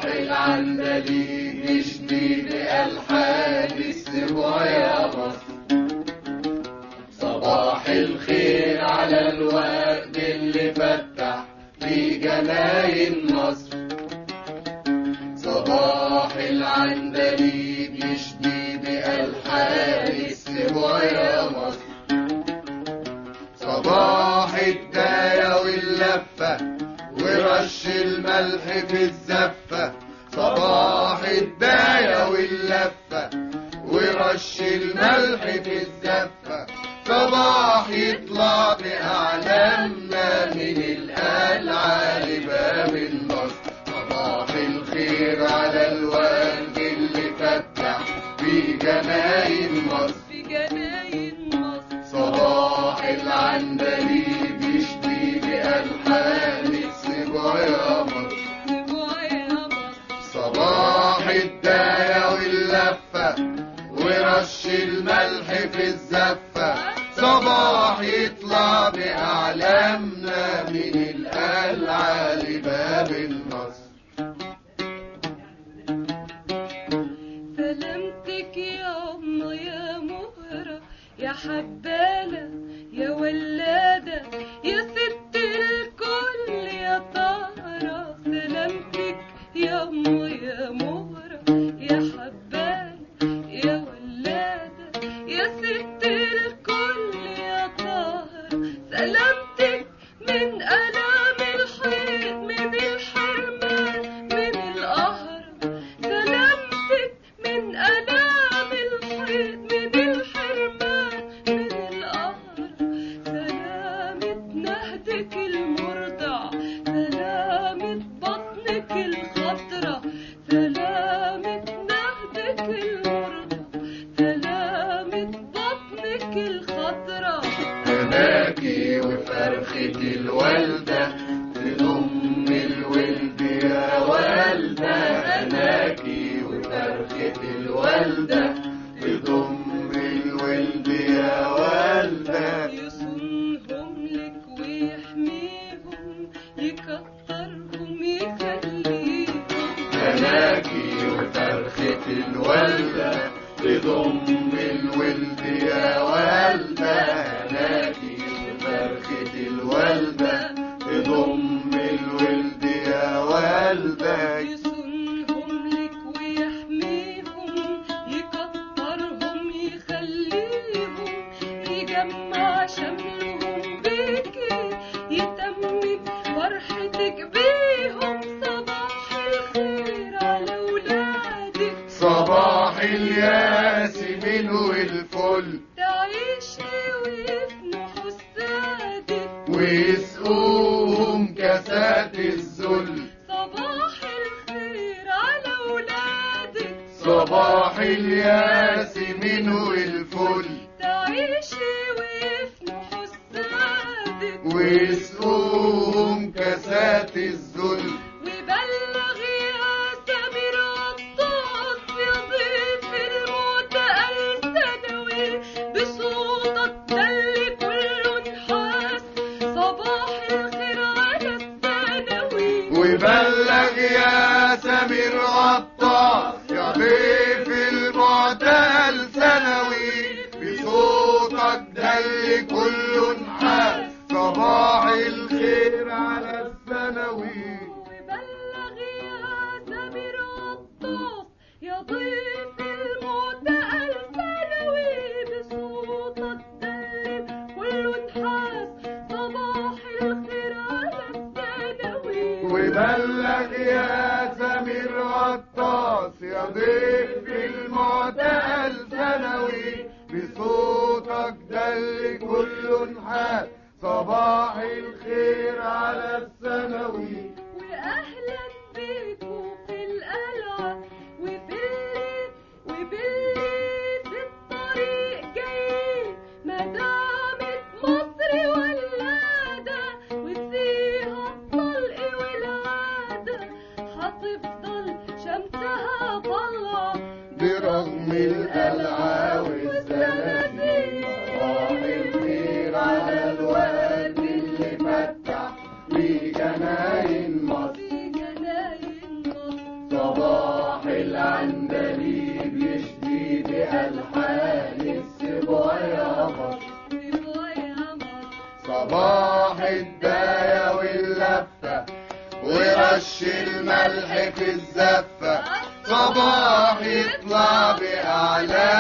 العندليب يشبي بألحان السبوع يا مصر صباح الخير على الورد اللي فتح في جناين مصر صباح العندليب يشبي بألحان السبوع يا مصر صباح الداية واللفة ورش الملح في الزفة صباح الداية واللفة ورش الملح في الزفة صباح يطلع بأعلامنا من القلعة لباب النصر صباح الخير على الورد اللي فتح في جناين مصر في جناين مصر صباح العندليب يشبي بألحان السبع يا مصر سبوع يا مصر صباح الداية واللفة ورش الملح في الزفة صباح يطلع بأعلامنا من القلعة لباب النصر سلامتك يا أمه يا مهرة يا حبالة يا ولادة يا ست الكل يا طهرة سلامتك يا أمه يا مهرة يا حبالة يا ولادة يا ست الكل يا طهرة سلامتك من ألام الحيط من الحرمان من القهر سلامتك من ألام الحيط من الحرمان من القهر سلامة نهدك المرضع سلامة بطنك الخضرة سلامة نهدك المرضع سلامة بطنك الخضرة هناكي وفرخة الوالدة تضم الولد يا والدة هناكي وفرخة الوالدة تضم الولد يا والدة يصونهم لك ويحميهم يكترهم يخليهم هناكي وفرخة الوالدة تضم الولد يا والدة هناكي وفرخة الوالدة تضم الولد يا والدة يصونهم لك ويحميهم يكترهم يخليهم يجمع شملهم بيكي يتمم فرحتك بيهم صباح الخير على ولادك صباح الياس من والفل تعيشي ويفنوا حسادك ويسقوهم كاسات الذل صباح الخير على ولادك صباح الياس من والفل تعيشي ويفنوا حسادك ويسقوهم كاسات الذل وبلغ يا سمير عطاس يا ضيف الموت السنوي بصوتك دل كله نحاس صباح الخير على الثانوي وبلغ يا سمير غطاس يا ضيف المعتقل ثانوي بصوتك دل كله نحاس صباح الخير على الثانوي وبلغ يا سمير عطاس يا ضيف الموت الثانوي بصوتك دل كله نحاس صباح الخير على الثانوي وبلغ يا سمير غطاس يا ضيف المعتقل ثانوي بصوتك دل كله نحاس صباح الخير على الثانوي واهلا بيكم في القلعه وبالليل وبالليل في الطريق جايين مدامة مصر ولاده وفيها الطلق والعاده هتفضل شمسها طالعه برغم القلعة والزنازين صباح الخير على الورد اللي فتح في جناين مصر في جناين مصر الزفة صباح يطلع بأعلى